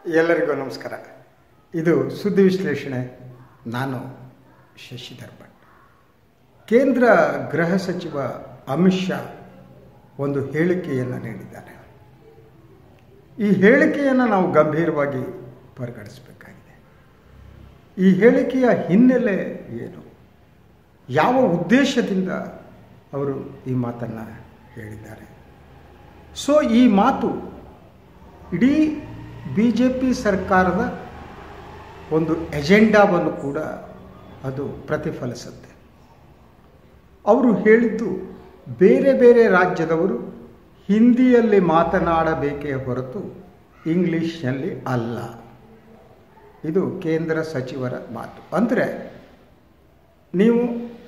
ಎಲ್ಲರಿಗೂ ನಮಸ್ಕಾರ ಇದು ಸುದ್ದಿ ವಿಶ್ಲೇಷಣೆ ನಾನು ಶಶಿಧರ್ ಭಟ್ ಕೇಂದ್ರ ಗೃಹ ಸಚಿವ ಅಮಿತ್ ಶಾ ಒಂದು ಹೇಳಿಕೆಯನ್ನು ನೀಡಿದ್ದಾರೆ ಈ ಹೇಳಿಕೆಯನ್ನು ನಾವು ಗಂಭೀರವಾಗಿ ಪರಿಗಣಿಸಬೇಕಾಗಿದೆ ಈ ಹೇಳಿಕೆಯ ಹಿನ್ನೆಲೆ ಏನು ಯಾವ ಉದ್ದೇಶದಿಂದ ಅವರು ಈ ಮಾತನ್ನು ಹೇಳಿದ್ದಾರೆ ಸೊ ಈ ಮಾತು ಇಡೀ ಬಿ ಜೆ ಪಿ ಸರ್ಕಾರದ ಒಂದು ಎಜೆಂಡಾವನ್ನು ಕೂಡ ಅದು ಪ್ರತಿಫಲಿಸುತ್ತೆ ಅವರು ಹೇಳಿದ್ದು ಬೇರೆ ಬೇರೆ ರಾಜ್ಯದವರು ಹಿಂದಿಯಲ್ಲಿ ಮಾತನಾಡಬೇಕೇ ಹೊರತು ಇಂಗ್ಲೀಷ್ನಲ್ಲಿ ಅಲ್ಲ ಇದು ಕೇಂದ್ರ ಸಚಿವರ ಮಾತು ಅಂದರೆ ನೀವು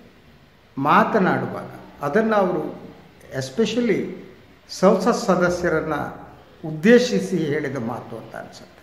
ಮಾತನಾಡುವಾಗ ಅದನ್ನು ಅವರು ಎಸ್ಪೆಷಲಿ ಸಂಸತ್ ಸದಸ್ಯರನ್ನು ಉದ್ದೇಶಿಸಿ ಹೇಳಿದ ಮಾತು ಅಂತ ಅನಿಸುತ್ತೆ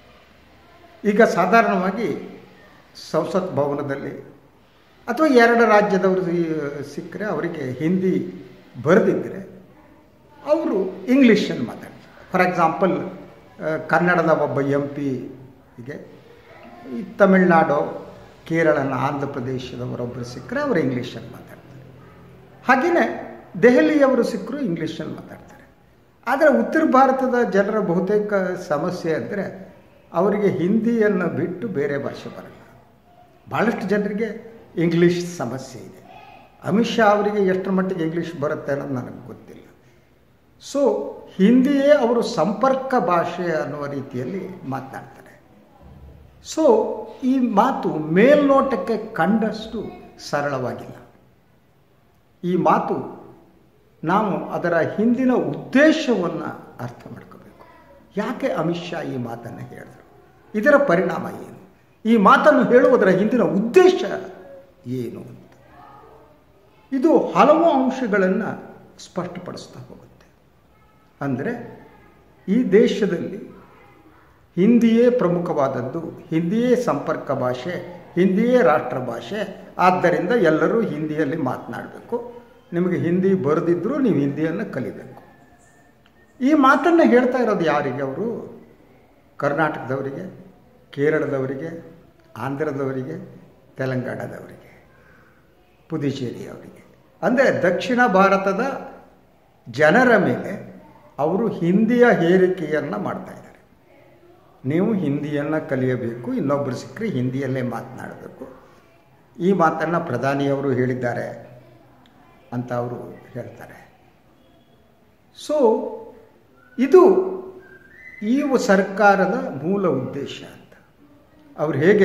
ಈಗ ಸಾಧಾರಣವಾಗಿ ಸಂಸತ್ ಭವನದಲ್ಲಿ ಅಥವಾ ಎರಡು ರಾಜ್ಯದವರು ಸಿಕ್ಕರೆ ಅವರಿಗೆ ಹಿಂದಿ ಬರೆದಿದ್ದರೆ ಅವರು ಇಂಗ್ಲೀಷನ್ನು ಮಾತಾಡ್ತಾರೆ ಫಾರ್ ಎಕ್ಸಾಂಪಲ್ ಕನ್ನಡದ ಒಬ್ಬ ಎಂ ಪಿಗೆ ಈ ತಮಿಳುನಾಡು ಕೇರಳನ ಆಂಧ್ರ ಪ್ರದೇಶದವರೊಬ್ಬರು ಸಿಕ್ಕರೆ ಅವರು ಇಂಗ್ಲೀಷಲ್ಲಿ ಮಾತಾಡ್ತಾರೆ ಹಾಗೆಯೇ ದೆಹಲಿಯವರು ಸಿಕ್ಕರು ಇಂಗ್ಲೀಷಲ್ಲಿ ಮಾತಾಡ್ತಾರೆ ಆದರೆ ಉತ್ತರ ಭಾರತದ ಜನರ ಬಹುತೇಕ ಸಮಸ್ಯೆ ಅಂದರೆ ಅವರಿಗೆ ಹಿಂದಿಯನ್ನು ಬಿಟ್ಟು ಬೇರೆ ಭಾಷೆ ಬರಲ್ಲ ಭಾಳಷ್ಟು ಜನರಿಗೆ ಇಂಗ್ಲೀಷ್ ಸಮಸ್ಯೆ ಇದೆ ಅಮಿತ್ ಶಾ ಅವರಿಗೆ ಎಷ್ಟರ ಮಟ್ಟಿಗೆ ಇಂಗ್ಲೀಷ್ ಬರುತ್ತೆ ಅನ್ನೋದು ನನಗೆ ಗೊತ್ತಿಲ್ಲ ಸೊ ಹಿಂದಿಯೇ ಅವರು ಸಂಪರ್ಕ ಭಾಷೆ ಅನ್ನುವ ರೀತಿಯಲ್ಲಿ ಮಾತನಾಡ್ತಾರೆ ಸೊ ಈ ಮಾತು ಮೇಲ್ನೋಟಕ್ಕೆ ಕಂಡಷ್ಟು ಸರಳವಾಗಿಲ್ಲ ಈ ಮಾತು ನಾವು ಅದರ ಹಿಂದಿನ ಉದ್ದೇಶವನ್ನು ಅರ್ಥ ಮಾಡ್ಕೋಬೇಕು ಯಾಕೆ ಅಮಿತ್ ಶಾ ಈ ಮಾತನ್ನು ಹೇಳಿದರು ಇದರ ಪರಿಣಾಮ ಏನು ಈ ಮಾತನ್ನು ಹೇಳುವುದರ ಹಿಂದಿನ ಉದ್ದೇಶ ಏನು ಅಂತ ಇದು ಹಲವು ಅಂಶಗಳನ್ನು ಸ್ಪಷ್ಟಪಡಿಸ್ತಾ ಹೋಗುತ್ತೆ ಅಂದರೆ ಈ ದೇಶದಲ್ಲಿ ಹಿಂದಿಯೇ ಪ್ರಮುಖವಾದದ್ದು ಹಿಂದಿಯೇ ಸಂಪರ್ಕ ಭಾಷೆ ಹಿಂದಿಯೇ ರಾಷ್ಟ್ರ ಭಾಷೆ ಆದ್ದರಿಂದ ಎಲ್ಲರೂ ಹಿಂದಿಯಲ್ಲಿ ಮಾತನಾಡಬೇಕು ನಿಮಗೆ ಹಿಂದಿ ಬರೆದಿದ್ದರೂ ನೀವು ಹಿಂದಿಯನ್ನು ಕಲಿಬೇಕು ಈ ಮಾತನ್ನು ಹೇಳ್ತಾ ಇರೋದು ಯಾರಿಗೆ ಅವರು ಕರ್ನಾಟಕದವರಿಗೆ ಕೇರಳದವರಿಗೆ ಆಂಧ್ರದವರಿಗೆ ತೆಲಂಗಾಣದವರಿಗೆ ಪುದುಚೇರಿಯವರಿಗೆ ಅಂದರೆ ದಕ್ಷಿಣ ಭಾರತದ ಜನರ ಮೇಲೆ ಅವರು ಹಿಂದಿಯ ಹೇರಿಕೆಯನ್ನು ಮಾಡ್ತಾ ಇದ್ದಾರೆ ನೀವು ಹಿಂದಿಯನ್ನು ಕಲಿಯಬೇಕು ಇನ್ನೊಬ್ಬರು ಸಿಕ್ಕರೆ ಹಿಂದಿಯಲ್ಲೇ ಮಾತನಾಡಬೇಕು ಈ ಮಾತನ್ನು ಪ್ರಧಾನಿಯವರು ಹೇಳಿದ್ದಾರೆ ಅಂತ ಅವರು ಹೇಳ್ತಾರೆ ಸೊ ಇದು ಈ ಸರ್ಕಾರದ ಮೂಲ ಉದ್ದೇಶ ಅಂತ ಅವ್ರು ಹೇಗೆ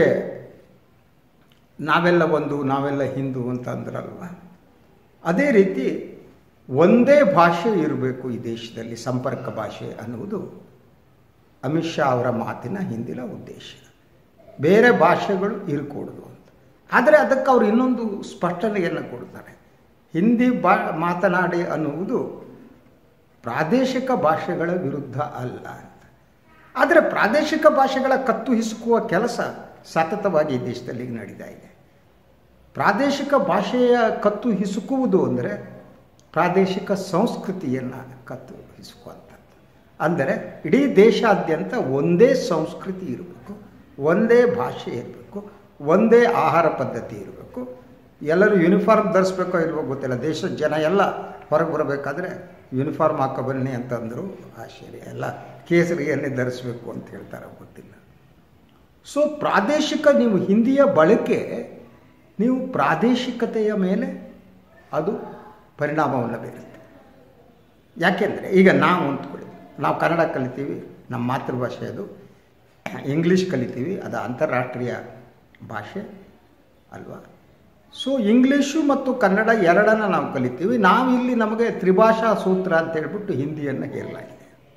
ನಾವೆಲ್ಲ ಒಂದು ನಾವೆಲ್ಲ ಹಿಂದೂ ಅಂತ ಅಂದ್ರಲ್ವ ಅದೇ ರೀತಿ ಒಂದೇ ಭಾಷೆ ಇರಬೇಕು ಈ ದೇಶದಲ್ಲಿ ಸಂಪರ್ಕ ಭಾಷೆ ಅನ್ನುವುದು ಅಮಿತ್ ಶಾ ಅವರ ಮಾತಿನ ಹಿಂದಿನ ಉದ್ದೇಶ ಬೇರೆ ಭಾಷೆಗಳು ಇರಕೂಡದು ಅಂತ ಆದರೆ ಅದಕ್ಕೆ ಅವರು ಇನ್ನೊಂದು ಸ್ಪಷ್ಟನೆಯನ್ನು ಕೊಡ್ತಾರೆ ಹಿಂದಿ ಬಾ ಮಾತನಾಡಿ ಅನ್ನುವುದು ಪ್ರಾದೇಶಿಕ ಭಾಷೆಗಳ ವಿರುದ್ಧ ಅಲ್ಲ ಅಂತ ಆದರೆ ಪ್ರಾದೇಶಿಕ ಭಾಷೆಗಳ ಕತ್ತು ಹಿಸುಕುವ ಕೆಲಸ ಸತತವಾಗಿ ಈ ದೇಶದಲ್ಲಿ ನಡೀತಾ ಇದೆ ಪ್ರಾದೇಶಿಕ ಭಾಷೆಯ ಕತ್ತು ಹಿಸುಕುವುದು ಅಂದರೆ ಪ್ರಾದೇಶಿಕ ಸಂಸ್ಕೃತಿಯನ್ನು ಕತ್ತು ಹಿಸುಕುವಂಥದ್ದು ಅಂದರೆ ಇಡೀ ದೇಶಾದ್ಯಂತ ಒಂದೇ ಸಂಸ್ಕೃತಿ ಇರಬೇಕು ಒಂದೇ ಭಾಷೆ ಇರಬೇಕು ಒಂದೇ ಆಹಾರ ಪದ್ಧತಿ ಇರಬೇಕು ಎಲ್ಲರೂ ಯೂನಿಫಾರ್ಮ್ ಧರಿಸ್ಬೇಕೋ ಇಲ್ವೋ ಗೊತ್ತಿಲ್ಲ ದೇಶದ ಜನ ಎಲ್ಲ ಹೊರಗೆ ಬರಬೇಕಾದ್ರೆ ಯೂನಿಫಾರ್ಮ್ ಹಾಕೋ ಬನ್ನಿ ಅಂತಂದರು ಆಶ್ಚರ್ಯ ಎಲ್ಲ ಕೇಸರಿಯನ್ನೇ ಧರಿಸ್ಬೇಕು ಅಂತ ಹೇಳ್ತಾರೆ ಗೊತ್ತಿಲ್ಲ ಸೊ ಪ್ರಾದೇಶಿಕ ನೀವು ಹಿಂದಿಯ ಬಳಕೆ ನೀವು ಪ್ರಾದೇಶಿಕತೆಯ ಮೇಲೆ ಅದು ಪರಿಣಾಮವನ್ನು ಬೀರುತ್ತೆ ಯಾಕೆಂದರೆ ಈಗ ನಾವು ಅಂದ್ಕೊಳ್ಳಿ ನಾವು ಕನ್ನಡ ಕಲಿತೀವಿ ನಮ್ಮ ಮಾತೃಭಾಷೆ ಅದು ಇಂಗ್ಲೀಷ್ ಕಲಿತೀವಿ ಅದು ಅಂತಾರಾಷ್ಟ್ರೀಯ ಭಾಷೆ ಅಲ್ವಾ ಸೊ ಇಂಗ್ಲೀಷು ಮತ್ತು ಕನ್ನಡ ಎರಡನ್ನು ನಾವು ಕಲಿತೀವಿ ನಾವು ಇಲ್ಲಿ ನಮಗೆ ತ್ರಿಭಾಷಾ ಸೂತ್ರ ಅಂತ ಹೇಳ್ಬಿಟ್ಟು ಹಿಂದಿಯನ್ನು ಹೇರಲಾಗಿದೆ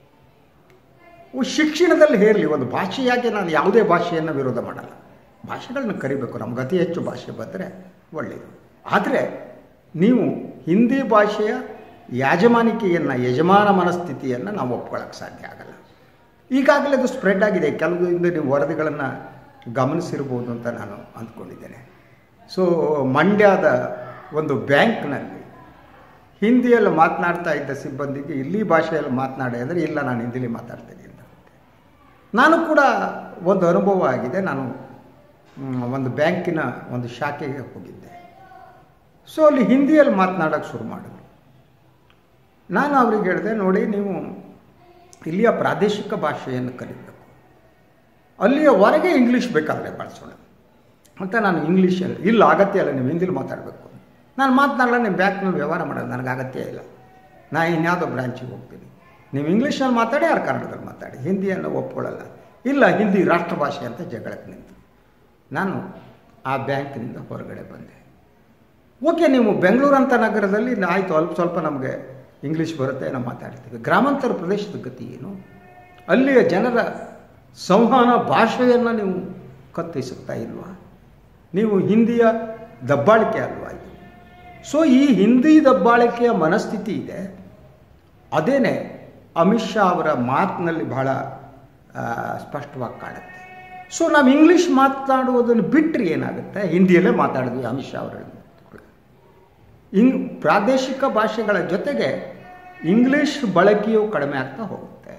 ಶಿಕ್ಷಣದಲ್ಲಿ ಹೇರಲಿ ಒಂದು ಭಾಷೆಯಾಗಿ ನಾನು ಯಾವುದೇ ಭಾಷೆಯನ್ನು ವಿರೋಧ ಮಾಡಲ್ಲ ಭಾಷೆಗಳನ್ನ ಕರಿಬೇಕು ನಮ್ಗೆ ಅತಿ ಹೆಚ್ಚು ಭಾಷೆ ಬಂದರೆ ಒಳ್ಳೆಯದು ಆದರೆ ನೀವು ಹಿಂದಿ ಭಾಷೆಯ ಯಾಜಮಾನಿಕೆಯನ್ನು ಯಜಮಾನ ಮನಸ್ಥಿತಿಯನ್ನು ನಾವು ಒಪ್ಕೊಳ್ಳೋಕ್ಕೆ ಸಾಧ್ಯ ಆಗಲ್ಲ ಈಗಾಗಲೇ ಅದು ಸ್ಪ್ರೆಡ್ ಆಗಿದೆ ಕೆಲವರಿಂದ ನೀವು ವರದಿಗಳನ್ನು ಗಮನಿಸಿರ್ಬೋದು ಅಂತ ನಾನು ಅಂದ್ಕೊಂಡಿದ್ದೇನೆ ಸೊ ಮಂಡ್ಯದ ಒಂದು ಬ್ಯಾಂಕ್ನಲ್ಲಿ ಹಿಂದಿಯಲ್ಲಿ ಮಾತನಾಡ್ತಾ ಇದ್ದ ಸಿಬ್ಬಂದಿಗೆ ಇಲ್ಲಿ ಭಾಷೆಯಲ್ಲಿ ಮಾತನಾಡಿ ಅಂದರೆ ಇಲ್ಲ ನಾನು ಹಿಂದಿಲಿ ಮಾತಾಡ್ತೀನಿ ಅಂತ ನಾನು ಕೂಡ ಒಂದು ಅನುಭವ ಆಗಿದೆ ನಾನು ಮ್, ಒಂದು ಬ್ಯಾಂಕಿನ ಒಂದು ಶಾಖೆಗೆ ಹೋಗಿದ್ದೆ ಸೊ ಅಲ್ಲಿ ಹಿಂದಿಯಲ್ಲಿ ಮಾತನಾಡೋಕ್ಕೆ ಶುರು ಮಾಡಿದ್ರು ನಾನು ಅವ್ರಿಗೆ ಹೇಳಿದೆ ನೋಡಿ ನೀವು ಇಲ್ಲಿಯ ಪ್ರಾದೇಶಿಕ ಭಾಷೆಯನ್ನು ಕಲಿಬೇಕು ಅಲ್ಲಿಯ ಹೊರಗೆ ಇಂಗ್ಲೀಷ್ ಬೇಕಾದರೆ ಬಳಸೋಣ ಅಂತ ನಾನು ಇಂಗ್ಲೀಷಲ್ಲಿ ಇಲ್ಲ ಅಗತ್ಯ ಇಲ್ಲ ನೀವು ಹಿಂದಿಲಿ ಮಾತಾಡಬೇಕು ನಾನು ಮಾತನಾಡಲ್ಲ ನಿಮ್ಮ ಬ್ಯಾಂಕ್ನಲ್ಲಿ ವ್ಯವಹಾರ ಮಾಡೋದು ನನಗೆ ಅಗತ್ಯ ಇಲ್ಲ ನಾ ಇನ್ಯಾವುದೋ ಬ್ರಾಂಚಿಗೆ ಹೋಗ್ತೀನಿ ನೀವು ಇಂಗ್ಲೀಷಲ್ಲಿ ಮಾತಾಡಿ ಯಾರು ಕನ್ನಡದಲ್ಲಿ ಮಾತಾಡಿ ಹಿಂದಿಯನ್ನು ಒಪ್ಕೊಳ್ಳಲ್ಲ ಇಲ್ಲ ಹಿಂದಿ ರಾಷ್ಟ್ರ ಭಾಷೆ ಅಂತ ಜಗಳಕ್ಕೆ ನಿಂತು ನಾನು ಆ ಬ್ಯಾಂಕಿನಿಂದ ಹೊರಗಡೆ ಬಂದೆ ಓಕೆ ನೀವು ಬೆಂಗಳೂರಂಥ ನಗರದಲ್ಲಿ ಆಯಿತು ಅಲ್ಪ ಸ್ವಲ್ಪ ನಮಗೆ ಇಂಗ್ಲೀಷ್ ಬರುತ್ತೆ ನಾವು ಮಾತಾಡ್ತೀವಿ ಗ್ರಾಮಾಂತರ ಪ್ರದೇಶದ ಗತಿ ಏನು ಅಲ್ಲಿಯ ಜನರ ಸಂವಹನ ಭಾಷೆಯನ್ನು ನೀವು ಕತ್ತರಿಸುತ್ತಾ ಇಲ್ವಾ ನೀವು ಹಿಂದಿಯ ದಬ್ಬಾಳಿಕೆ ಅಲ್ವಾ ಇದು ಸೊ ಈ ಹಿಂದಿ ದಬ್ಬಾಳಿಕೆಯ ಮನಸ್ಥಿತಿ ಇದೆ ಅದೇನೇ ಅಮಿತ್ ಶಾ ಅವರ ಮಾತಿನಲ್ಲಿ ಬಹಳ ಆ, ಸ್ಪಷ್ಟವಾಗಿ ಕಾಣುತ್ತೆ ಸೊ ನಾವು ಇಂಗ್ಲೀಷ್ ಮಾತನಾಡುವುದನ್ನು ಬಿಟ್ಟರೆ ಏನಾಗುತ್ತೆ ಹಿಂದಿಯಲ್ಲೇ ಮಾತಾಡಿದ್ವಿ ಅಮಿತ್ ಶಾ ಅವರ ಇಂಗ್ ಪ್ರಾದೇಶಿಕ ಭಾಷೆಗಳ ಜೊತೆಗೆ ಇಂಗ್ಲೀಷ್ ಬಳಕೆಯು ಕಡಿಮೆ ಆಗ್ತಾ ಹೋಗುತ್ತೆ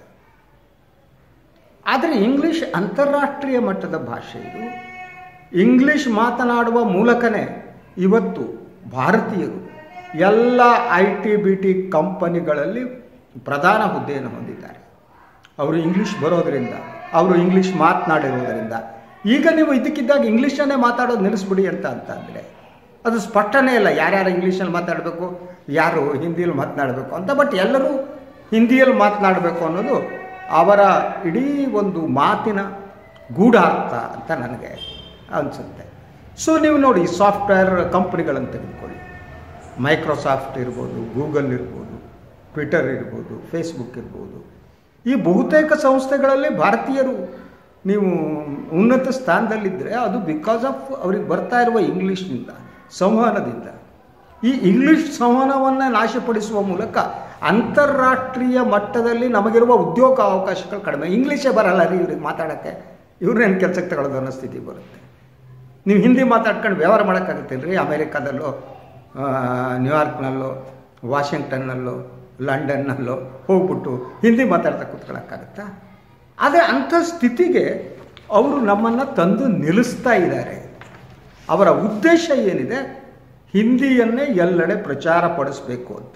ಆದರೆ ಇಂಗ್ಲೀಷ್ ಅಂತಾರಾಷ್ಟ್ರೀಯ ಮಟ್ಟದ ಭಾಷೆ ಇದು ಇಂಗ್ಲೀಷ್ ಮಾತನಾಡುವ ಮೂಲಕನೇ ಇವತ್ತು ಭಾರತೀಯರು ಎಲ್ಲ ಐ ಟಿ ಬಿ ಟಿ ಕಂಪನಿಗಳಲ್ಲಿ ಪ್ರಧಾನ ಹುದ್ದೆಯನ್ನು ಹೊಂದಿದ್ದಾರೆ ಅವರು ಇಂಗ್ಲೀಷ್ ಬರೋದರಿಂದ ಅವರು ಇಂಗ್ಲೀಷ್ ಮಾತನಾಡಿರೋದರಿಂದ ಈಗ ನೀವು ಇದಕ್ಕಿದ್ದಾಗ ಇಂಗ್ಲೀಷನ್ನೇ ಮಾತಾಡೋದು ನಿಲ್ಲಿಸ್ಬಿಡಿ ಅಂತ ಅಂತಂದರೆ ಅದು ಸ್ಪಷ್ಟನೇ ಇಲ್ಲ ಯಾರ್ಯಾರು ಇಂಗ್ಲೀಷಲ್ಲಿ ಮಾತಾಡಬೇಕು ಯಾರು ಹಿಂದಿಯಲ್ಲಿ ಮಾತನಾಡಬೇಕು ಅಂತ ಬಟ್ ಎಲ್ಲರೂ ಹಿಂದಿಯಲ್ಲಿ ಮಾತನಾಡಬೇಕು ಅನ್ನೋದು ಅವರ ಇಡೀ ಒಂದು ಮಾತಿನ ಗೂಢಾರ್ಥ ಅಂತ ನನಗೆ ಅನಿಸುತ್ತೆ ಸೊ ನೀವು ನೋಡಿ ಸಾಫ್ಟ್ವೇರ್ ಕಂಪ್ನಿಗಳನ್ನು ತೆಗೆದುಕೊಳ್ಳಿ ಮೈಕ್ರೋಸಾಫ್ಟ್ ಇರ್ಬೋದು ಗೂಗಲ್ ಇರ್ಬೋದು ಟ್ವಿಟರ್ ಇರ್ಬೋದು ಫೇಸ್ಬುಕ್ ಇರ್ಬೋದು ಈ ಬಹುತೇಕ ಸಂಸ್ಥೆಗಳಲ್ಲಿ ಭಾರತೀಯರು ನೀವು ಉನ್ನತ ಸ್ಥಾನದಲ್ಲಿದ್ದರೆ ಅದು ಬಿಕಾಸ್ ಆಫ್ ಅವ್ರಿಗೆ ಬರ್ತಾ ಇರುವ ಇಂಗ್ಲೀಷ್ನಿಂದ ಸಂವಹನದಿಂದ ಈ ಇಂಗ್ಲೀಷ್ ಸಂವಹನವನ್ನು ನಾಶಪಡಿಸುವ ಮೂಲಕ ಅಂತಾರಾಷ್ಟ್ರೀಯ ಮಟ್ಟದಲ್ಲಿ ನಮಗಿರುವ ಉದ್ಯೋಗ ಅವಕಾಶಗಳು ಕಡಿಮೆ ಇಂಗ್ಲೀಷೇ ಬರಲ್ಲ ರೀ ಇವ್ರಿಗೆ ಮಾತಾಡೋಕ್ಕೆ ಇವ್ರನ್ನೇನು ಕೆಲಸಕ್ಕೆ ತಗೊಳ್ಳೋದು ಅನ್ನೋ ಸ್ಥಿತಿ ಬರುತ್ತೆ ನೀವು ಹಿಂದಿ ಮಾತಾಡ್ಕೊಂಡು ವ್ಯವಹಾರ ಮಾಡೋಕ್ಕಾಗುತ್ತಿಲ್ಲ ರೀ ಅಮೇರಿಕಾದಲ್ಲೋ ಆ, ನ್ಯೂಯಾರ್ಕ್ನಲ್ಲೋ ವಾಷಿಂಗ್ಟನ್ನಲ್ಲೋ ಲಂಡನ್ನಲ್ಲೋ ಹೋಗ್ಬಿಟ್ಟು ಹಿಂದಿ ಮಾತಾಡ್ತಾ ಕೂತ್ಕೊಳ್ಳೋಕ್ಕಾಗತ್ತಾ ಆದರೆ ಅಂಥ ಸ್ಥಿತಿಗೆ ಅವರು ನಮ್ಮನ್ನು ತಂದು ನಿಲ್ಲಿಸ್ತಾ ಇದ್ದಾರೆ ಅವರ ಉದ್ದೇಶ ಏನಿದೆ ಹಿಂದಿಯನ್ನೇ ಎಲ್ಲೆಡೆ ಪ್ರಚಾರ ಪಡಿಸಬೇಕು ಅಂತ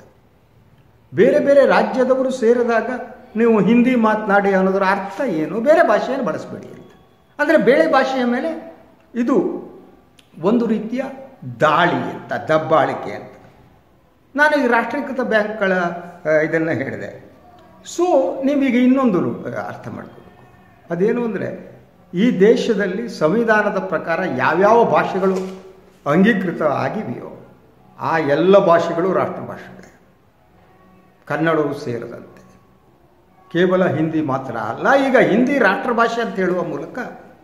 ಬೇರೆ ಬೇರೆ ರಾಜ್ಯದವರು ಸೇರಿದಾಗ ನೀವು ಹಿಂದಿ ಮಾತನಾಡಿ ಅನ್ನೋದರ ಅರ್ಥ ಏನು ಬೇರೆ ಭಾಷೆಯನ್ನು ಬಳಸಬೇಡಿ ಅಂತ ಅಂದರೆ ಬೇರೆ ಭಾಷೆಯ ಮೇಲೆ ಇದು ಒಂದು ರೀತಿಯ ದಾಳಿ ಅಂತ ದಬ್ಬಾಳಿಕೆ ಅಂತ ನಾನು ಈ ರಾಷ್ಟ್ರೀಕೃತ ಬ್ಯಾಂಕ್ಗಳ ಇದನ್ನು ಹೇಳಿದೆ ಸೊ ನೀವೀಗ ಇನ್ನೊಂದು ಅರ್ಥ ಮಾಡ್ಕೋಬೇಕು ಅದೇನು ಅಂದರೆ ಈ ದೇಶದಲ್ಲಿ ಸಂವಿಧಾನದ ಪ್ರಕಾರ ಯಾವ್ಯಾವ ಭಾಷೆಗಳು ಅಂಗೀಕೃತ ಆಗಿವೆಯೋ ಆ ಎಲ್ಲ ಭಾಷೆಗಳು ರಾಷ್ಟ್ರ ಭಾಷೆಗಳೇ ಕನ್ನಡವು ಸೇರದಂತೆ ಕೇವಲ ಹಿಂದಿ ಮಾತ್ರ ಅಲ್ಲ ಈಗ ಹಿಂದಿ ರಾಷ್ಟ್ರ ಭಾಷೆ ಅಂತ ಹೇಳುವ ಮೂಲಕ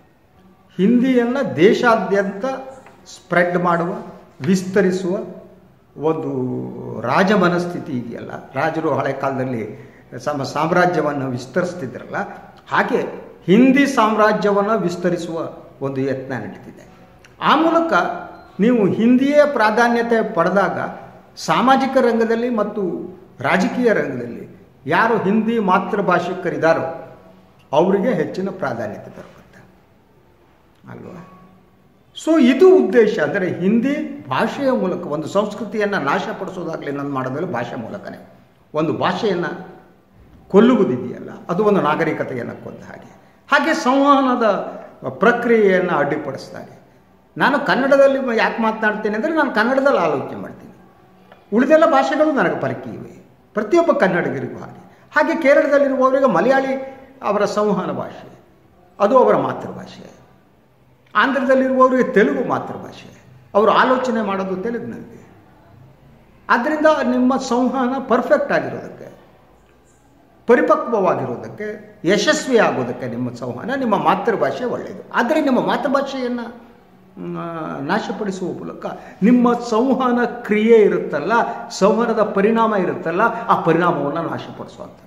ಹಿಂದಿಯನ್ನು ದೇಶಾದ್ಯಂತ ಸ್ಪ್ರೆಡ್ ಮಾಡುವ ವಿಸ್ತರಿಸುವ ಒಂದು ರಾಜ ಮನಸ್ಥಿತಿ ಇದೆಯಲ್ಲ ರಾಜರು ಹಳೆ ಕಾಲದಲ್ಲಿ ಸಮ ಸಾಮ್ರಾಜ್ಯವನ್ನು ವಿಸ್ತರಿಸ್ತಿದ್ರಲ್ಲ ಹಾಗೆ ಹಿಂದಿ ಸಾಮ್ರಾಜ್ಯವನ್ನು ವಿಸ್ತರಿಸುವ ಒಂದು ಯತ್ನ ನಡೀತಿದೆ ಆ ಮೂಲಕ ನೀವು ಹಿಂದಿಯೇ ಪ್ರಾಧಾನ್ಯತೆ ಪಡೆದಾಗ ಸಾಮಾಜಿಕ ರಂಗದಲ್ಲಿ ಮತ್ತು ರಾಜಕೀಯ ರಂಗದಲ್ಲಿ ಯಾರು ಹಿಂದಿ ಮಾತೃಭಾಷಿಕರಿದ್ದಾರೋ ಅವರಿಗೆ ಹೆಚ್ಚಿನ ಪ್ರಾಧಾನ್ಯತೆ ಬರುತ್ತೆ ಅಲ್ವಾ ಸೊ ಇದು ಉದ್ದೇಶ ಅಂದರೆ ಹಿಂದಿ ಭಾಷೆಯ ಮೂಲಕ ಒಂದು ಸಂಸ್ಕೃತಿಯನ್ನು ನಾಶಪಡಿಸೋದಾಗಲಿ ನನ್ನ ಮಾಡೋದ್ರಲ್ಲಿ ಭಾಷೆ ಮೂಲಕನೇ ಒಂದು ಭಾಷೆಯನ್ನು ಕೊಲ್ಲುವುದಿದೆಯಲ್ಲ ಅದು ಒಂದು ನಾಗರಿಕತೆಯನ್ನು ಕೊಂದ ಹಾಗೆ ಹಾಗೆ ಸಂವಹನದ ಪ್ರಕ್ರಿಯೆಯನ್ನು ಅಡ್ಡಿಪಡಿಸ್ತಾರೆ ನಾನು ಕನ್ನಡದಲ್ಲಿ ಯಾಕೆ ಮಾತನಾಡ್ತೇನೆ ಅಂದರೆ ನಾನು ಕನ್ನಡದಲ್ಲಿ ಆಲೋಚನೆ ಮಾಡ್ತೀನಿ ಉಳಿದೆಲ್ಲ ಭಾಷೆಗಳು ನನಗೆ ಪರಕಿ ಇವೆ ಪ್ರತಿಯೊಬ್ಬ ಕನ್ನಡಿಗರಿಗೂ ಹಾಗೆ ಹಾಗೆ ಕೇರಳದಲ್ಲಿರುವವರಿಗೆ ಮಲಯಾಳಿ ಅವರ ಸಂವಹನ ಭಾಷೆ ಅದು ಅವರ ಮಾತೃಭಾಷೆ ಆಂಧ್ರದಲ್ಲಿರುವವರಿಗೆ ತೆಲುಗು ಮಾತೃಭಾಷೆ ಅವರು ಆಲೋಚನೆ ಮಾಡೋದು ತೆಲುಗಿನಲ್ಲಿ ಆದ್ದರಿಂದ ನಿಮ್ಮ ಸಂವಹನ ಪರ್ಫೆಕ್ಟ್ ಆಗಿರೋದಕ್ಕೆ ಪರಿಪಕ್ವವಾಗಿರೋದಕ್ಕೆ ಯಶಸ್ವಿ ಆಗೋದಕ್ಕೆ ನಿಮ್ಮ ಸಂವಹನ ನಿಮ್ಮ ಮಾತೃಭಾಷೆ ಒಳ್ಳೆಯದು ಆದರೆ ನಿಮ್ಮ ಮಾತೃಭಾಷೆಯನ್ನು ನಾಶಪಡಿಸುವ ಮೂಲಕ ನಿಮ್ಮ ಸಂವಹನ ಕ್ರಿಯೆ ಇರುತ್ತಲ್ಲ ಸಂವಹನದ ಪರಿಣಾಮ ಇರುತ್ತಲ್ಲ ಆ ಪರಿಣಾಮವನ್ನು ನಾಶಪಡಿಸುವಂಥದ್ದು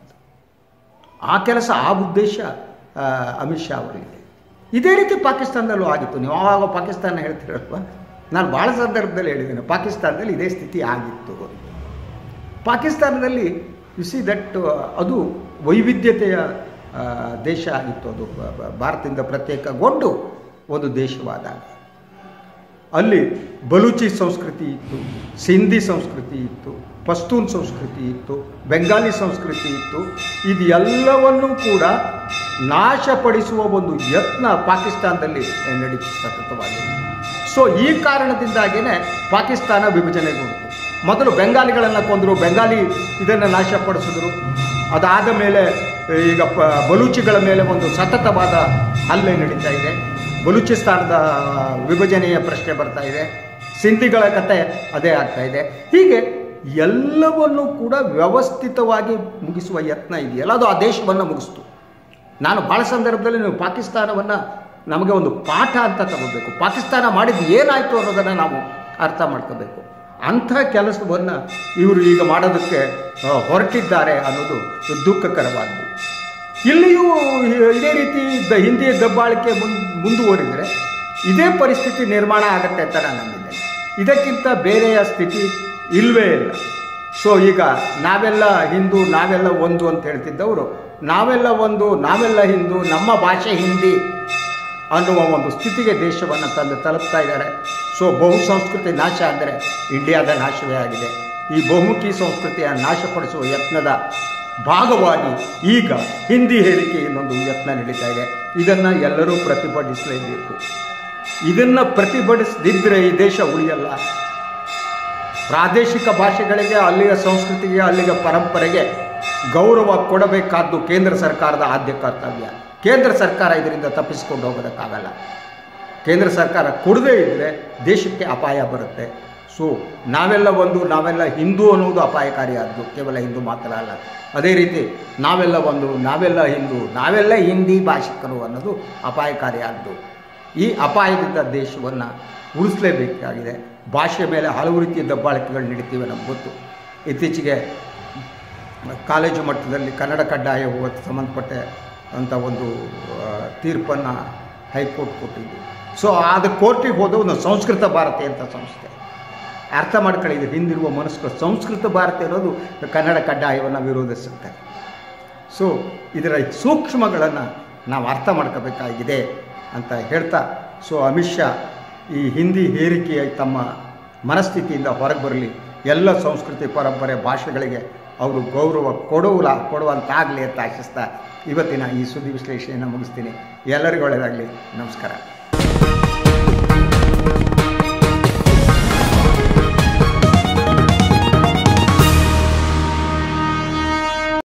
ಆ ಕೆಲಸ ಆ ಉದ್ದೇಶ ಆ, ಅಮಿತ್ ಶಾ ಅವರಿಗೆ ಇದೇ ರೀತಿ ಪಾಕಿಸ್ತಾನದಲ್ಲೂ ಆಗಿತ್ತು ನೀವು ಆವಾಗ ಪಾಕಿಸ್ತಾನ ಹೇಳ್ತಿರಲ್ವ ನಾನು ಭಾಳ ಸಂದರ್ಭದಲ್ಲಿ ಹೇಳಿದ್ದೇನೆ ಪಾಕಿಸ್ತಾನದಲ್ಲಿ ಇದೇ ಸ್ಥಿತಿ ಆಗಿತ್ತು ಪಾಕಿಸ್ತಾನದಲ್ಲಿ ಯು ಸಿ ದಟ್ ಅದು ವೈವಿಧ್ಯತೆಯ ಆ, ದೇಶ ಆಗಿತ್ತು ಅದು ಬ- ಬ- ಭಾರತದಿಂದ ಪ್ರತ್ಯೇಕಗೊಂಡು ಒಂದು ದೇಶವಾದಾಗ ಅಲ್ಲಿ ಬಲೂಚಿ ಸಂಸ್ಕೃತಿ ಇತ್ತು ಸಿಂಧಿ ಸಂಸ್ಕೃತಿ ಇತ್ತು ಪಸ್ತೂನ್ ಸಂಸ್ಕೃತಿ ಇತ್ತು ಬೆಂಗಾಲಿ ಸಂಸ್ಕೃತಿ ಇತ್ತು ಇದು ಎಲ್ಲವನ್ನೂ ಕೂಡ ನಾಶಪಡಿಸುವ ಒಂದು ಯತ್ನ ಪಾಕಿಸ್ತಾನದಲ್ಲಿ ನಡೀತು ಸತತವಾಗಿ ಸೊ ಈ ಕಾರಣದಿಂದಾಗಿಯೇ ಪಾಕಿಸ್ತಾನ ವಿಭಜನೆಗೊಂಡಿತು ಮೊದಲು ಬೆಂಗಾಲಿಗಳನ್ನು ಕೊಂದರು ಬೆಂಗಾಲಿ ಇದನ್ನು ನಾಶಪಡಿಸಿದ್ರು ಅದಾದ ಮೇಲೆ ಈಗ ಪ ಬಲೂಚಿಗಳ ಮೇಲೆ ಒಂದು ಸತತವಾದ ಹಲ್ಲೆ ನಡೀತಾ ಇದೆ ಬಲೂಚಿಸ್ತಾನದ ವಿಭಜನೆಯ ಪ್ರಶ್ನೆ ಬರ್ತಾ ಇದೆ ಸಿಂಧಿಗಳ ಕತೆ ಅದೇ ಆಗ್ತಾ ಇದೆ ಹೀಗೆ ಎಲ್ಲವನ್ನೂ ಕೂಡ ವ್ಯವಸ್ಥಿತವಾಗಿ ಮುಗಿಸುವ ಯತ್ನ ಇದೆಯಲ್ಲ ಅದು ಆ ದೇಶವನ್ನು ಮುಗಿಸ್ತು ನಾನು ಭಾಳ ಸಂದರ್ಭದಲ್ಲಿ ನೀವು ಪಾಕಿಸ್ತಾನವನ್ನು ನಮಗೆ ಒಂದು ಪಾಠ ಅಂತ ತಗೋಬೇಕು ಪಾಕಿಸ್ತಾನ ಮಾಡಿದ್ದು ಏನಾಯಿತು ಅನ್ನೋದನ್ನು ನಾವು ಅರ್ಥ ಮಾಡ್ಕೋಬೇಕು ಅಂಥ ಕೆಲಸವನ್ನು ಇವರು ಈಗ ಮಾಡೋದಕ್ಕೆ ಆ, ಹೊರಟಿದ್ದಾರೆ ಅನ್ನೋದು ದುಃಖಕರವಾದ್ದು ಇಲ್ಲಿಯೂ ಇದೇ ರೀತಿ ದ ಹಿಂದಿಯ ದಬ್ಬಾಳಿಕೆ ಮುನ್ ಮುಂದುವರಿದರೆ ಇದೇ ಪರಿಸ್ಥಿತಿ ನಿರ್ಮಾಣ ಆಗುತ್ತೆ ಅಂತ ನಾನು ನಂಬಿದ್ದೇನೆ ಇದಕ್ಕಿಂತ ಬೇರೆಯ ಸ್ಥಿತಿ ಇಲ್ಲವೇ ಇಲ್ಲ ಸೊ ಈಗ ನಾವೆಲ್ಲ ಹಿಂದೂ ನಾವೆಲ್ಲ ಒಂದು ಅಂತ ಹೇಳ್ತಿದ್ದವರು ನಾವೆಲ್ಲ ಒಂದು ನಾವೆಲ್ಲ ಹಿಂದೂ ನಮ್ಮ ಭಾಷೆ ಹಿಂದಿ ಅನ್ನುವ ಒಂದು ಸ್ಥಿತಿಗೆ ದೇಶವನ್ನು ತಂದು ತಲುಪ್ತಾ ಇದ್ದಾರೆ ಸೊ ಬಹು ಸಂಸ್ಕೃತಿ ನಾಶ ಅಂದರೆ ಇಂಡಿಯಾದ ನಾಶವೇ ಆಗಿದೆ ಈ ಬಹುಮುಖಿ ಸಂಸ್ಕೃತಿಯ ನಾಶಪಡಿಸುವ ಯತ್ನದ ಭಾಗವಾಗಿ ಈಗ ಹಿಂದಿ ಹೇರಿಕೆ ಇನ್ನೊಂದು ಯತ್ನ ನಡೀತಾ ಇದೆ ಇದನ್ನು ಎಲ್ಲರೂ ಪ್ರತಿಭಟಿಸಲೇಬೇಕು ಇದನ್ನು ಪ್ರತಿಭಟಿಸದಿದ್ದರೆ ಈ ದೇಶ ಉಳಿಯಲ್ಲ ಪ್ರಾದೇಶಿಕ ಭಾಷೆಗಳಿಗೆ ಅಲ್ಲಿಯ ಸಂಸ್ಕೃತಿಗೆ ಅಲ್ಲಿಯ ಪರಂಪರೆಗೆ ಗೌರವ ಕೊಡಬೇಕಾದ್ದು ಕೇಂದ್ರ ಸರ್ಕಾರದ ಆದ್ಯ ಕರ್ತವ್ಯ ಕೇಂದ್ರ ಸರ್ಕಾರ ಇದರಿಂದ ತಪ್ಪಿಸಿಕೊಂಡು ಹೋಗೋದಕ್ಕಾಗಲ್ಲ ಕೇಂದ್ರ ಸರ್ಕಾರ ಕೊಡದೇ ಇದ್ದರೆ ದೇಶಕ್ಕೆ ಅಪಾಯ ಬರುತ್ತೆ ಸೊ ನಾವೆಲ್ಲ ಒಂದು ನಾವೆಲ್ಲ ಹಿಂದೂ ಅನ್ನೋದು ಅಪಾಯಕಾರಿಯಾದ್ದು ಕೇವಲ ಹಿಂದೂ ಮಾತ್ರ ಅಲ್ಲ ಅದೇ ರೀತಿ ನಾವೆಲ್ಲ ಒಂದು ನಾವೆಲ್ಲ ಹಿಂದೂ ನಾವೆಲ್ಲ ಹಿಂದಿ ಭಾಷಿಕರು ಅನ್ನೋದು ಅಪಾಯಕಾರಿಯಾದ್ದು ಈ ಅಪಾಯದಿಂದ ದೇಶವನ್ನು ಉಳಿಸಲೇಬೇಕಾಗಿದೆ ಭಾಷೆ ಮೇಲೆ ಹಲವು ರೀತಿಯ ದಬ್ಬಾಳಿಕೆಗಳು ನಡೀತಿವೆ ನಮ್ಗೆ ಗೊತ್ತು ಇತ್ತೀಚೆಗೆ ಕಾಲೇಜು ಮಟ್ಟದಲ್ಲಿ ಕನ್ನಡ ಕಡ್ಡಾಯ ಹೋಗೋಕ್ಕೆ ಸಂಬಂಧಪಟ್ಟ ಅಂತ ಒಂದು ತೀರ್ಪನ್ನು ಹೈಕೋರ್ಟ್ ಕೊಟ್ಟಿದ್ದು ಸೊ ಅದು ಕೋರ್ಟಿಗೆ ಹೋದ ಒಂದು ಸಂಸ್ಕೃತ ಭಾರತಿ ಅಂತ ಸಂಸ್ಥೆ ಅರ್ಥ ಮಾಡ್ಕೊಳ್ಳಿ ಇದು ಹಿಂದಿರುವ ಮನಸ್ಸು ಸಂಸ್ಕೃತ ಭಾರತಿ ಅನ್ನೋದು ಕನ್ನಡ ಕಡ್ಡಾಯವನ್ನು ವಿರೋಧಿಸುತ್ತೆ ಸೊ ಇದರ ಸೂಕ್ಷ್ಮಗಳನ್ನು ನಾವು ಅರ್ಥ ಮಾಡ್ಕೋಬೇಕಾಗಿದೆ ಅಂತ ಹೇಳ್ತಾ ಸೊ ಅಮಿತ್ ಶಾ ಈ ಹಿಂದಿ ಹೇರಿಕೆಯ ತಮ್ಮ ಮನಸ್ಥಿತಿಯಿಂದ ಹೊರಗೆ ಬರಲಿ ಎಲ್ಲ ಸಂಸ್ಕೃತಿ ಪರಂಪರೆ ಭಾಷೆಗಳಿಗೆ ಅವರು ಗೌರವ ಕೊಡುವಲ ಕೊಡುವಂತಾಗಲಿ ಅಂತ ಆಶಿಸ್ತಾ ಇವತ್ತಿನ ಈ ಸುದ್ದಿ ವಿಶ್ಲೇಷಣೆಯನ್ನು ಮುಗಿಸ್ತೀನಿ ಎಲ್ಲರಿಗೂ ಒಳ್ಳೆಯದಾಗಲಿ ನಮಸ್ಕಾರ